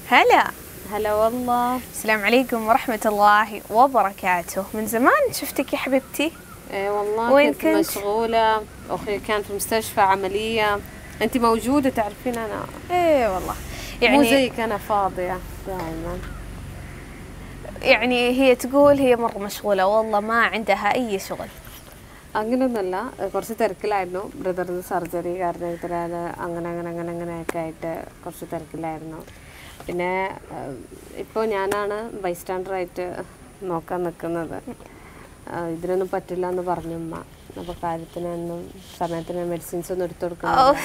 هلا هلا والله السلام عليكم ورحمة الله وبركاته من زمان شفتك يا حبيبتي ايه والله وين كنت كنت؟ مشغولة اخي كان في مستشفى عملية انت موجودة تعرفين انا ايه والله يعني مو يعني زيك انا فاضية دائما يعني هي تقول هي مرة مشغولة والله ما عندها أي شغل അങ്ങനെയൊന്നുമല്ല ഏഹ് കുറച്ച് തിരക്കിലായിരുന്നു ബ്രദറിന് സർജറി കാരണത്തിലാണ് അങ്ങനെ അങ്ങനെ അങ്ങനെ അങ്ങനെയൊക്കെ ആയിട്ട് കുറച്ച് തിരക്കിലായിരുന്നു പിന്നെ ഇപ്പോൾ ഞാനാണ് ബൈസ്റ്റാൻഡറായിട്ട് നോക്കാൻ നിൽക്കുന്നത് ആഹ് ഇതിനൊന്നും പറ്റില്ല എന്ന് പറഞ്ഞു ഉമ്മ അപ്പോൾ കാര്യത്തിനൊന്നും സമയത്തിന് മെഡിസിൻസ് ഒന്നും എടുത്തു കൊടുക്കണം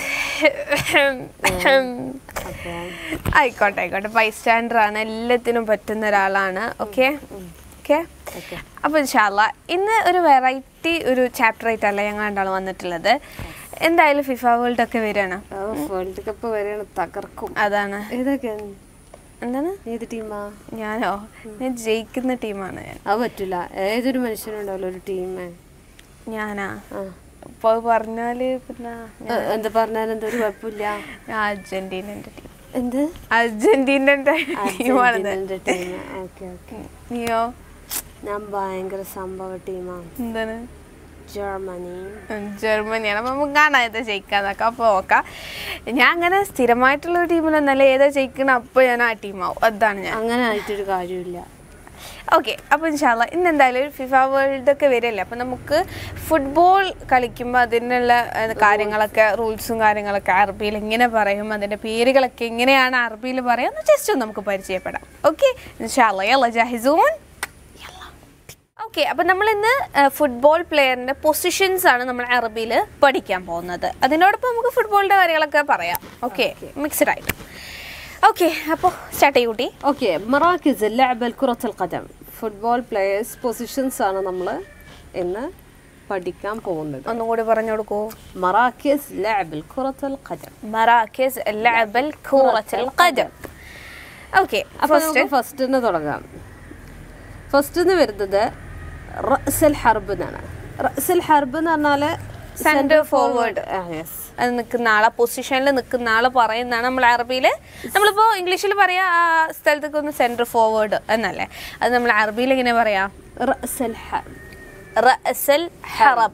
അപ്പോൾ ആയിക്കോട്ടെ ആയിക്കോട്ടെ ബൈസ്റ്റാൻഡർ ആണ് എല്ലാത്തിനും പറ്റുന്ന ഒരാളാണ് ഓക്കെ ഓക്കെ ഓക്കെ അപ്പോൾ ഇൻഷാല്ല ഇന്ന് ഒരു വെറൈറ്റി ഒരു ചാപ്റ്റർ ആയിട്ടല്ല ഞങ്ങൾ രണ്ടാളും വന്നിട്ടുള്ളത് എന്തായാലും ഫിഫ വേൾഡ് ഒക്കെ വരികയാണ് വേൾഡ് കപ്പ് വരെയാണ് തകർക്കും അതാണ് ഏതൊക്കെ എന്താണ് ഏത് ടീമാ ഞാനോ ഞാൻ ജയിക്കുന്ന ടീമാണ് ഞാൻ അത് പറ്റില്ല ഏതൊരു മനുഷ്യനുണ്ടാവില്ല ഒരു ടീം ഞാനാ ആ ഇപ്പോൾ പറഞ്ഞാല് പിന്നെ എ- എന്താ പറഞ്ഞാലും എന്തൊരു കുഴപ്പമില്ല ഞാൻ അർജന്റീനന്റെ ടീം എന്ത് അർജന്റീനന്റെ ടീമാണത് ടീം ഓക്കെ ഓക്കെ നീയോ ഞാൻ ഭയങ്കര സംഭവ ടീമാണ് എന്താണ് ജർമ്മനി ജർമ്മനിയാണ് അപ്പം നമുക്ക് കാണാം ഏതാ ജയിക്കാന്നൊക്കെ അപ്പോൾ നോക്കാം ഞാൻ അങ്ങനെ സ്ഥിരമായിട്ടുള്ള ഒരു ടീമിലൊന്നല്ല ഏതാ ജയിക്കണം അപ്പോൾ ഞാൻ ആ ടീമാവും അതാണ് ഞാൻ അങ്ങനെ ആയിട്ടൊരു കാര്യമില്ല ഓക്കെ അപ്പോൾ ഇൻഷാല്ല ഇന്ന് എന്തായാലും ഒരു ഫിഫ വേൾഡ് ഒക്കെ വരില്ലേ അപ്പം നമുക്ക് ഫുട്ബോൾ കളിക്കുമ്പോൾ അതിനുള്ള ഏഹ്, കാര്യങ്ങളൊക്കെ റൂൾസും കാര്യങ്ങളൊക്കെ അറബിയിൽ എങ്ങനെ പറയും അതിൻ്റെ പേരുകളൊക്കെ എങ്ങനെയാണ് അറബിയിൽ പറയുക ജസ്റ്റ് ഒന്ന് നമുക്ക് പരിചയപ്പെടാം ഓക്കെ ഇൻഷാല്ല യല്ല ജാഹിസൂൻ ഓക്കെ അപ്പം നമ്മൾ ഇന്ന് ഫുട്ബോൾ പ്ലെയറിന്റെ പൊസിഷൻസ് ആണ് നമ്മൾ അറബിയിൽ പഠിക്കാൻ പോകുന്നത് അതിനോടൊപ്പം നമുക്ക് ഫുട്ബോളിന്റെ കാര്യങ്ങളൊക്കെ പറയാം ഓക്കെ മിക്സഡ് ആയിട്ട് ഓക്കെ അപ്പോൾ സ്റ്റാർട്ട് ചെയ്യൂ കുട്ടി ഓക്കെ മറാക്കിസ് ലഅബൽ കുറത്തൽ ഖദം ഫുട്ബോൾ പ്ലേയേഴ്സ് പൊസിഷൻസ് ആണ് നമ്മൾ ഇന്ന് പഠിക്കാൻ പോകുന്നത് ഒന്നും കൂടി പറഞ്ഞു കൊടുക്കൂ മറാക്കിസ് ലഅബൽ കുറത്തൽ ഖദം مراكز اللعب كرة القدم اوكي അപ്പൊ നമുക്ക് ഫസ്റ്റ് തുടങ്ങാം ഫസ്റ്റ് വരുന്നത് റഅ്സൽ ഹർബ് എന്നാണ് റഅ്സൽ ഹർബ് എന്ന് പറഞ്ഞാല് Center forward. യെസ് അത് നിൽക്കുന്ന ആളെ പൊസിഷനിൽ നിൽക്കുന്ന ആള് പറയുന്നതാണ് നമ്മൾ അറബിയിൽ നമ്മളിപ്പോൾ ഇംഗ്ലീഷിൽ പറയാ ആ സ്ഥലത്തേക്ക് ഒന്ന് സെൻറ്റർ ഫോർവേഡ് എന്നല്ലേ അത് നമ്മൾ അറബിയിൽ എങ്ങനെ പറയാ റഅ്സൽ ഹർബ് റഅസൽ ഹറബ്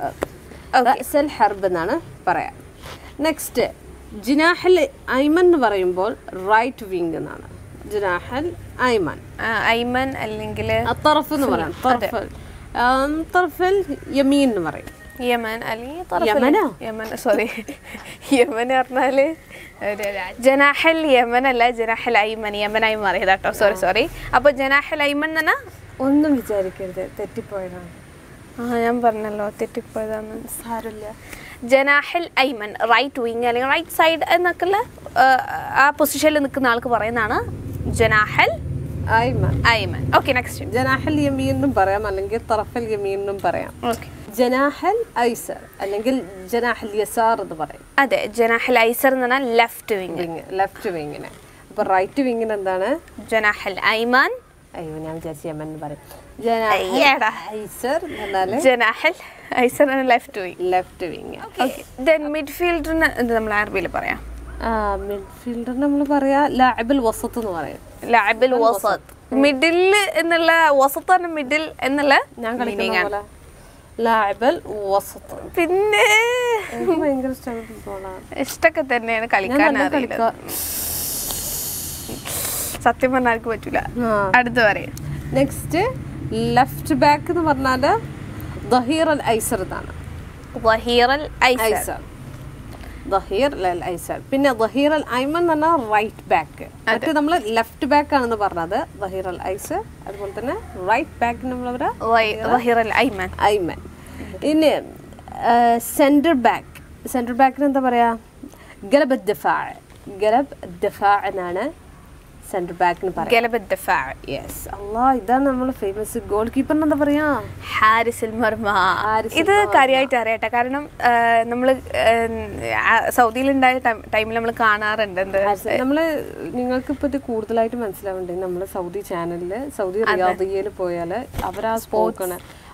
റഅ്സൽ ഹർബ് എന്നാണ് പറയാം നെക്സ്റ്റ് ജിനാഹൽ ഐമൻ എന്ന് പറയുമ്പോൾ റൈറ്റ് വിങ് എന്നാണ് ജിനാഹൽ ഐമൻ ഐമൻ അല്ലെങ്കിൽ തറഫ് എന്ന് പറയാം തറഫൽ ആം, തറഫൽ യമീൻ എന്ന് പറയും യമൻ അല്ലെങ്കിൽ طرف യമനോ? ال- യമൻ സോറി യമൻ പറഞ്ഞാല് ഒരു രാ- ജനാഹൽ യമൻ അല്ല ജനാഹൽ ഐമൻ യമനായി മാറിയത് കേട്ടോ സോറി സോറി അപ്പൊ ജനാഹൽ ഐമൻ എന്ന് പറഞ്ഞാൽ ഒന്നും വിചാരിക്കരുത് തെറ്റിപ്പോയതാണ് ആ ഞാൻ പറഞ്ഞല്ലോ തെറ്റിപ്പോയതാന്ന് സാരമില്ല ജനാഹൽ ഐമൻ റൈറ്റ് വിങ് അല്ലെങ്കിൽ റൈറ്റ് സൈഡ് എന്നൊക്കെയുള്ള ആ, ആ പൊസിഷനിൽ നിൽക്കുന്ന ആൾക്ക് പറയുന്നതാണ് ജനാഹൽ ഐമൻ ഐമൻ ഓക്കെ നെക്സ്റ്റ് ജനാഹൽ യമീൻ എന്നും പറയാം അല്ലെങ്കിൽ തറഫൽ യമീൻ എന്നും പറയാം ഓക്കെ ജനാഹൽ ഐസർ അല്ലെങ്കിൽ ജനാഹൽ യസാർ എന്ന് പറയും അതെ ജനാഹൽ ഐസർ എന്ന് പറഞ്ഞാൽ ലെഫ്റ്റ് വിങ് വിങ് ലെഫ്റ്റ് വിങ്ങിന് അപ്പൊ റൈറ്റ് വിങ്ങിന് എന്താണ് ജനാഹൽ ഐമാൻ അയ്യോ ഞാൻ വിചാരിച്ചു യമൻ എന്ന് പറയും ജനാഹൽ അയ്യടാ. ഐസർ എന്നാല് ജനാഹൽ ഐസർ left wing left wing then മിഡ്ഫീൽഡറിന് എന്ത് നമ്മൾ അറബിയിൽ പറയാം ആ മിഡ്ഫീൽഡർ നമ്മൾ പറയാ ലാബിൽ വസത്ത് എന്ന് പറയും ലാബിൽ വസത്ത് മിഡിൽ എന്നുള്ള വസത്ത് പറഞ്ഞ മിഡിൽ എന്നുള്ള ഞാൻ meaning കളിക്കുന്ന ആണ്. പോലെ ലാബൽ വസത്ത് പിന്നെ എനിക്ക് ഭയങ്കര ഇഷ്ടമാണ് ഫുട്ബോളാണ് ഇഷ്ടൊക്കെ തന്നെയാണ് ഞാൻ കളിക്കാൻ നല്ല അറിയില്ല കളിക്കാം സത്യം പറഞ്ഞാൽ എനിക്ക് പറ്റൂല അടുത്ത് പറയും നെക്സ്റ്റ് ലെഫ്റ്റ് ബാക്ക് എന്ന് പറഞ്ഞാല് ദഹീർ അൽ ഐസർ എന്നാണ് വഹീറൽ ഐസർ ഐസർ ദഹീർ അൽ ഐസർ പിന്നെ ദഹീർ അൽ ഐമൻ എന്ന് പറഞ്ഞാൽ റൈറ്റ് ബാക്ക് മറ്റേ നമ്മൾ ലെഫ്റ്റ് ബാക്ക് ആണെന്ന് പറഞ്ഞത് ദഹീർ അൽ ഐസർ അതുപോലെ തന്നെ റൈറ്റ് ബാക്ക് നമ്മൾ പറയാ വഹീറൽ ഐമൻ ഐമൻ ഇനി സെൻറ്റർ ബാക്ക് സെൻറ്റർ ബാക്കിന് എന്താ പറയാ ഗലബ് ദഫാ ഗലബ് ദഫാ എന്നാണ് സെൻറ്റർ ബാക്കിന് പറയാം ഗലബ ദഫാ യെസ് അല്ലാ ഇതാണ് നമ്മൾ ഫേമസ് ഗോൾ കീപ്പറിന് എന്താ പറയാ ഹാരിസിൽ മർമ ഹാരിസിൽ ഇത് കാര്യമായിട്ട് അറിയട്ടെ കാരണം നമ്മൾ സൗദിയിലുണ്ടായ ടൈമിൽ നമ്മൾ കാണാറുണ്ട് എന്ത് നമ്മള് നിങ്ങൾക്ക് ഇപ്പൊ ഇത് കൂടുതലായിട്ട് മനസ്സിലാവുന്നുണ്ട് നമ്മള് സൗദി ചാനലില് സൗദി റിയാദിയയിൽ പോയാല് അവരാ സ്പോക്കണ്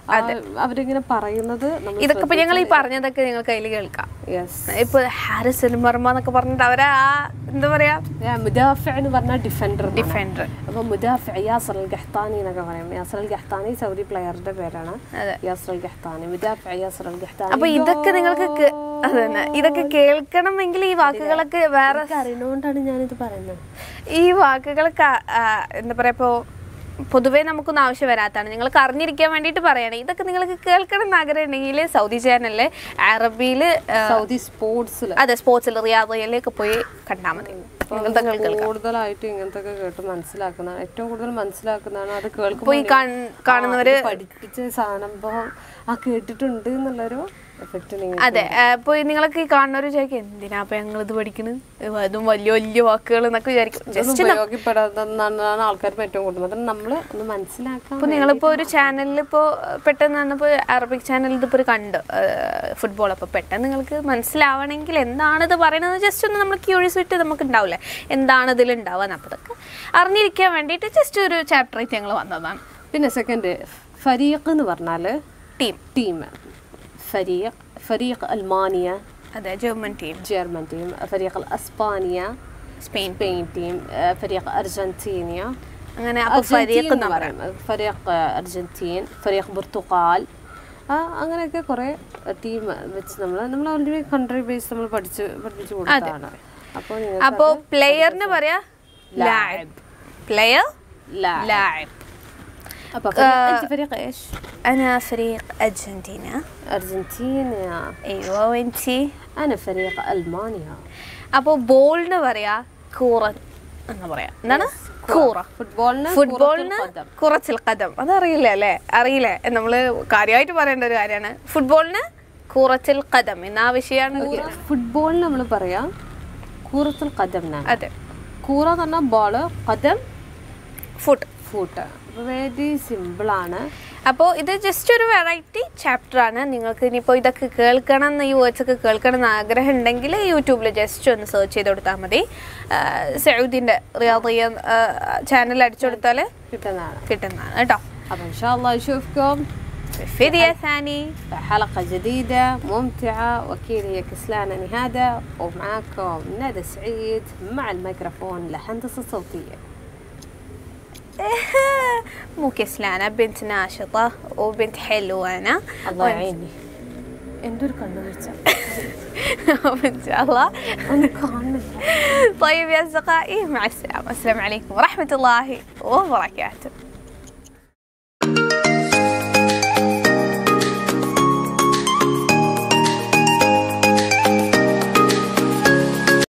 ആ, അവരിങ്ങനെ പറയുന്നത് നമ്മൾ ഇതൊക്കെ ഇപ്പൊ ഞങ്ങൾ ഈ പറഞ്ഞതൊക്കെ നിങ്ങൾ കയ്യിൽ കേൾക്കാം യെസ് ഇപ്പൊ ഹാരിസ് എൽമർമ എന്നൊക്കെ പറഞ്ഞിട്ട് അവരെ ആ എന്താ പറയാ മുദാഫ എന്ന് പറഞ്ഞാൽ ഡിഫൻഡർ ഡിഫൻഡർ അപ്പൊ മുദാഫ യാസർ അൽ ഗഹ്താനി എന്നൊക്കെ പറയും യാസർ അൽ ഗഹ്താനി സൗദി പ്ലെയറുടെ പേരാണ് അതെ. യാസർ അൽ ഗഹ്താനി മുദാഫ യാസർ അൽ ഗഹ്താനി അപ്പൊ ഇതൊക്കെ നിങ്ങൾക്ക് കേ- അതന്നെ ഇതൊക്കെ കേൾക്കണമെങ്കിൽ ഈ വാക്കുകളൊക്കെ വേറെ ഇതൊക്കെ അറിയണോണ്ടാണ് ഞാനിത് പറയുന്നത് ഈ വാക്കുകളൊക്കെ ആ, ആ, എന്താ പറയാ ഇപ്പോ പൊതുവേ നമുക്കൊന്നും ആവശ്യം വരാത്തതാണ് നിങ്ങൾക്ക് അറിഞ്ഞിരിക്കാൻ വേണ്ടിയിട്ട് പറയണേ ഇതൊക്കെ നിങ്ങൾക്ക് കേൾക്കണം എന്ന് ആഗ്രഹം ഉണ്ടെങ്കിൽ സൗദി ചാനലില് അറബിയിൽ സൗദി സ്പോർട്സിൽ അതെ സ്പോർട്സിൽ റിയാദയിലേക്ക് പോയി കണ്ടാൽ മതി നിങ്ങളുടെ കേൾക്കാം കൂടുതലായിട്ട് ഇങ്ങനത്തെ ഒക്കെ കേട്ട് മനസ്സിലാക്കുന്നതാണ് ഏറ്റവും കൂടുതൽ മനസ്സിലാക്കുന്നതാണ് അത് ഇപ്പൊ ഈ കേൾക്കുമ്പോൾ കാണ്- കാണുന്നവര് ആ, ഇത് പഠിപ്പിച്ച സംഭവം ആ കേട്ടിട്ടുണ്ട് എന്നുള്ളൊരു എഫക്റ്റ് നിങ്ങൾ അതെ ഇപ്പൊ നിങ്ങളൊക്കെ ഈ കാണുന്നവർ വിചാരിക്കും എന്തിനാ അപ്പൊ ഞങ്ങൾ ഇത് പഠിക്കുന്നത് അതും വലിയ വലിയ വാക്കുകൾ എന്നൊക്കെ വിചാരിക്കും ഇതൊന്നും ജസ്റ്റ് ഉപയോഗപ്പെടാതെന്നാണ് ആൾക്കാർ ഏറ്റവും കൂടുതൽ അത് നമ്മൾ ഒന്ന് മനസ്സിലാക്കാൻ ഇപ്പൊ നിങ്ങളിപ്പോ ഒരു ചാനലിൽ ഇപ്പോ പെട്ടെന്ന് വന്നപ്പോ അറബിക് ചാനലിൽ ഇതിപ്പോ ഒരു കണ്ട് ഫുട്ബോൾ അപ്പൊ പെട്ടെന്ന് നിങ്ങൾക്ക് മനസ്സിലാവണമെങ്കിൽ എന്താണ് ഇത് പറയുന്നത് ജസ്റ്റ് ഒന്ന് നമ്മൾ ക്യൂരിയസിറ്റി നമുക്ക് ഉണ്ടാവില്ലേ എന്താണ് ഇതിൽ ഉണ്ടാവുക അപ്പൊ അതൊക്കെ അറിഞ്ഞിരിക്കാൻ വേണ്ടിയിട്ട് ജസ്റ്റ് ഒരു ചാപ്റ്റർ ആയിട്ട് ഞങ്ങൾ വന്നതാണ് പിന്നെ സെക്കൻഡ് ഫരീഖ് എന്ന് പറഞ്ഞാൽ ടീം ടീം ഫരീഖ് ഫരീഖ് അൽമാനിയ അതെ ജർമ്മൻ ടീം ജർമ്മൻ ടീം ഫരീഖ് അസ്പാനിയ സ്പെയിൻ സ്പെയിൻ ടീം ഫരീഖ് അർജന്റീനിയ അങ്ങനെ അപ്പൊ ഫരീഖ് എന്ന് പറയും ഫരീഖ് അർജന്റീൻ ഫരീഖ് ബുർത്തുക്കാൽ ആ അങ്ങനെയൊക്കെ കുറേ ടീം വെച്ച് നമ്മൾ നമ്മൾ ഓൾറെഡി കൺട്രി ബേസ് നമ്മൾ പഠിച്ച് പഠിപ്പിച്ചു കൊടുത്തതാണ് അപ്പോൾ നിങ്ങൾ അപ്പോ പ്ലെയറിന് പറയാ ലാബ് പ്ലെയർ لا لاعب أبا فريق أنت فريق إيش؟ أنا فريق أرجنتينا أرجنتينا أيوة وأنتي أنا فريق ألمانيا അപ്പോൾ ബോളിന് പറയാ കൂറ എന്ന് പറയാ എന്താണ് കൂറ ഫുട്ബോളിന് ഫുട്ബോളിന് കുറച്ചിൽ കഥം അതറിയില്ല അല്ലേ അറിയില്ല നമ്മൾ കാര്യമായിട്ട് പറയേണ്ട ഒരു കാര്യമാണ് ഫുട്ബോളിന് കുറച്ചിൽ കഥം എന്ന ആ വിഷയമാണ് ഫുട്ബോളിന് നമ്മൾ പറയാം കൂറത്തുൽ കദം എന്നാണ് അതെ കൂറ എന്ന് പറഞ്ഞാൽ ബോള് കദം ഫുഡ് ഫൂട്ട് വെരി സിമ്പിളാണ് അപ്പോൾ ഇത് ജസ്റ്റ് ഒരു വെറൈറ്റി ചാപ്റ്റർ ആണ് നിങ്ങൾക്ക് ഇനിയിപ്പോൾ ഇതൊക്കെ കേൾക്കണം എന്ന് ഈ വേർഡ്സ് ഒക്കെ കേൾക്കണം എന്ന് ആഗ്രഹം ഉണ്ടെങ്കിൽ യൂട്യൂബിൽ ജസ്റ്റ് ഒന്ന് സെർച്ച് ചെയ്ത് കൊടുത്താൽ മതി സൗദിൻ്റെ റിയാദിയ ചാനൽ അടിച്ചു കൊടുത്താൽ കിട്ടുന്നതാണ് കിട്ടുന്നതാണ് കേട്ടോ അപ്പം إن شاء الله نشوفكم ഫിദിയ സാനി في حلقة جديدة ممتعة وأكيد هي كسلانة نهادة ومعاكم ندى سعيد مع الميكروفون لهندسة صوتية مو كسلانة بنت ناشطة وبنت حلوة أنا الله يعيني എന്തോ കണ്ണു إن شاء الله ഒന്ന് കാണുന്നില്ല طيب يا أصدقائي مع السلامة السلام عليكم ورحمة الله وبركاته